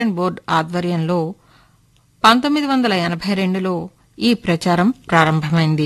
board ఆధ్వర్యంలో పంతొమ్మిది వందల ఎనభై రెండులో ఈ ప్రచారం ప్రారంభమైంది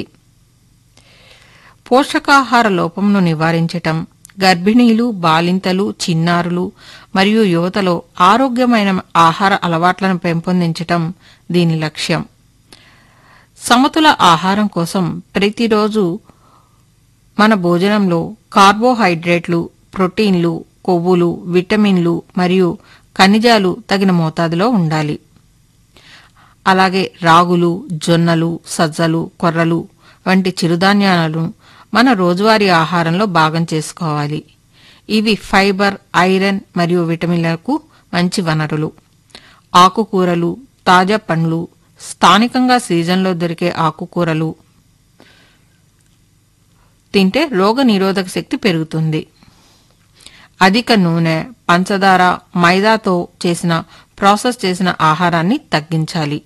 పోషకాహార లోపంను నివారించటం గర్భిణీలు బాలింతలు చిన్నారులు మరియు యువతలో ఆరోగ్యమైన ఆహార అలవాట్లను పెంపొందించటం దీని లక్ష్యం సమతుల ఆహారం కోసం ప్రతిరోజు మన భోజనంలో కార్బోహైడ్రేట్లు ప్రోటీన్లు కొవ్వులు విటమిన్లు మరియు ఖనిజాలు తగిన మోతాదులో ఉండాలి అలాగే రాగులు జొన్నలు సజ్జలు కొర్రలు వంటి చిరుధాన్యాలను మన రోజువారీ ఆహారంలో భాగం చేసుకోవాలి ఇవి ఫైబర్ ఐరన్ మరియు విటమిన్లకు మంచి వనరులు ఆకుకూరలు తాజా పండ్లు స్థానికంగా సీజన్లో దొరికే ఆకుకూరలు తింటే రోగ నిరోధక శక్తి పెరుగుతుంది అధిక నూనె పంచదార మైదాతో చేసిన ప్రాసెస్ చేసిన ఆహారాన్ని తగ్గించాలి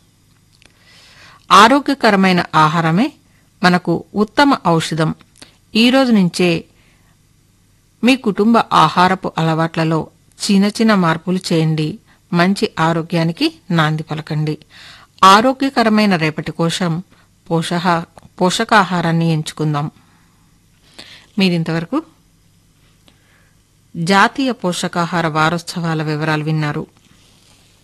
ఆరోగ్యకరమైన ఆహారమే మనకు ఉత్తమ ఔషధం ఈ రోజు నుంచే మీ కుటుంబ ఆహారపు అలవాట్లలో చిన్న చిన్న మార్పులు చేయండి మంచి ఆరోగ్యానికి నాంది పలకండి ఆరోగ్యకరమైన రేపటి కోసం పోషక పోషకాహారాన్ని ఎంచుకుందాం మీరింతవరకు జాతీయ పోషకాహార వారోత్సవాల వివరాలు విన్నారు